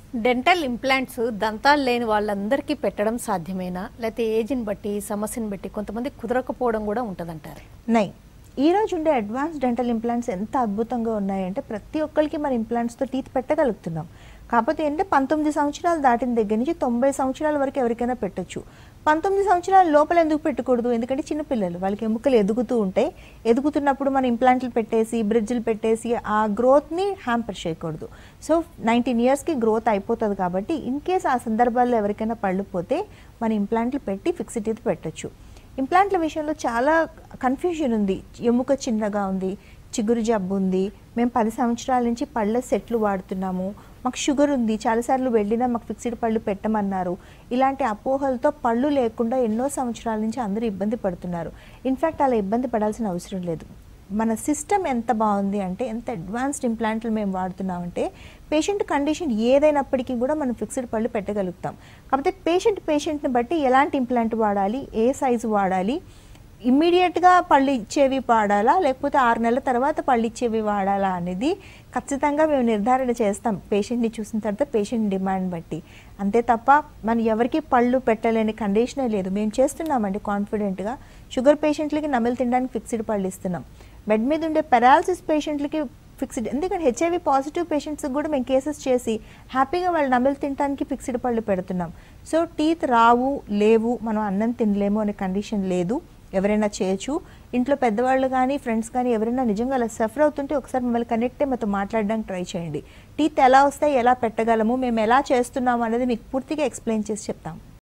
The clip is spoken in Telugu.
డెంటల్ ఇంప్లాంట్స్ దంతాలు లేని వాళ్ళందరికీ పెట్టడం సాధ్యమేనా లేకపోతే ఏజ్ని బట్టి సమస్యను బట్టి కొంతమంది కుదరకపోవడం కూడా ఉంటుందంటారు నై ఈ రోజు ఉండే అడ్వాన్స్ డెంటల్ ఇంప్లాంట్స్ ఎంత అద్భుతంగా ఉన్నాయంటే ప్రతి ఒక్కరికి మన ఇంప్లాంట్స్తో టీత్ పెట్టగలుగుతున్నాం కాకపోతే ఏంటంటే పంతొమ్మిది సంవత్సరాలు దాటిన దగ్గర నుంచి తొంభై సంవత్సరాల వరకు ఎవరికైనా పెట్టొచ్చు పంతొమ్మిది సంవత్సరాల లోపల ఎందుకు పెట్టకూడదు ఎందుకంటే చిన్నపిల్లలు వాళ్ళకి ఎముకలు ఎదుగుతూ ఉంటాయి ఎదుగుతున్నప్పుడు మనం ఇంప్లాంట్లు పెట్టేసి బ్రిడ్జ్లు పెట్టేసి ఆ గ్రోత్ని హ్యాంపర్ చేయకూడదు సో నైన్టీన్ ఇయర్స్కి గ్రోత్ అయిపోతుంది కాబట్టి ఇన్ కేస్ ఆ సందర్భాల్లో ఎవరికైనా పళ్ళు పోతే మన ఇంప్లాంట్లు పెట్టి ఫిక్స్డ్ టీత్ పెట్టొచ్చు ఇంప్లాంట్ల విషయంలో చాలా కన్ఫ్యూజన్ ఉంది ఎముక చిన్నగా ఉంది చిగురు జబ్బు ఉంది మేము పది సంవత్సరాల నుంచి పళ్ళ సెట్లు వాడుతున్నాము మాకు షుగర్ ఉంది చాలాసార్లు వెళ్ళినా మాకు ఫిక్స్డ్ పళ్ళు పెట్టమన్నారు ఇలాంటి అపోహలతో పళ్ళు లేకుండా ఎన్నో సంవత్సరాల నుంచి అందరూ ఇబ్బంది పడుతున్నారు ఇన్ఫ్యాక్ట్ అలా ఇబ్బంది పడాల్సిన అవసరం లేదు మన సిస్టమ్ ఎంత బాగుంది అంటే ఎంత అడ్వాన్స్డ్ ఇంప్లాంట్లు మేము వాడుతున్నామంటే పేషెంట్ కండిషన్ ఏదైనప్పటికీ కూడా మనం ఫిక్స్డ్ పళ్ళు పెట్టగలుగుతాం కాకపోతే పేషెంట్ పేషెంట్ని బట్టి ఎలాంటి ఇంప్లాంట్ వాడాలి ఏ సైజు వాడాలి ఇమ్మీడియట్గా పళ్ళు ఇచ్చేవి వాడాలా లేకపోతే ఆరు నెలల తర్వాత పళ్ళు ఇచ్చేవి వాడాలా అనేది ఖచ్చితంగా మేము నిర్ధారణ చేస్తాం పేషెంట్ని చూసిన తర్వాత పేషెంట్ డిమాండ్ బట్టి అంతే తప్ప మనం ఎవరికి పళ్ళు పెట్టలేని కండిషనే లేదు మేము చేస్తున్నామండి కాన్ఫిడెంట్గా షుగర్ పేషెంట్లకి నమిలి తినడానికి ఫిక్స్డ్ పళ్ళు ఇస్తున్నాం బెడ్ మీద ఉండే పెరాలసిస్ పేషెంట్లకి ఫిక్స్డ్ ఎందుకంటే హెచ్ఐవి పాజిటివ్ పేషెంట్స్కి కూడా మేము కేసెస్ చేసి హ్యాపీగా వాళ్ళు నమిలి తినడానికి ఫిక్స్డ్ పళ్ళు పెడుతున్నాం సో టీత్ రావు లేవు మనం అన్నం తినలేము అనే కండిషన్ లేదు ఎవరైనా చేయొచ్చు ఇంట్లో పెద్దవాళ్ళు కానీ ఫ్రెండ్స్ కానీ ఎవరైనా నిజంగా అలా సఫర్ అవుతుంటే ఒకసారి మిమ్మల్ని కనెక్ట్ అయ్యి మాతో మాట్లాడడానికి ట్రై చేయండి టీత్ ఎలా వస్తాయి ఎలా పెట్టగలము మేము ఎలా చేస్తున్నాము అనేది మీకు పూర్తిగా ఎక్స్ప్లెయిన్ చేసి చెప్తాం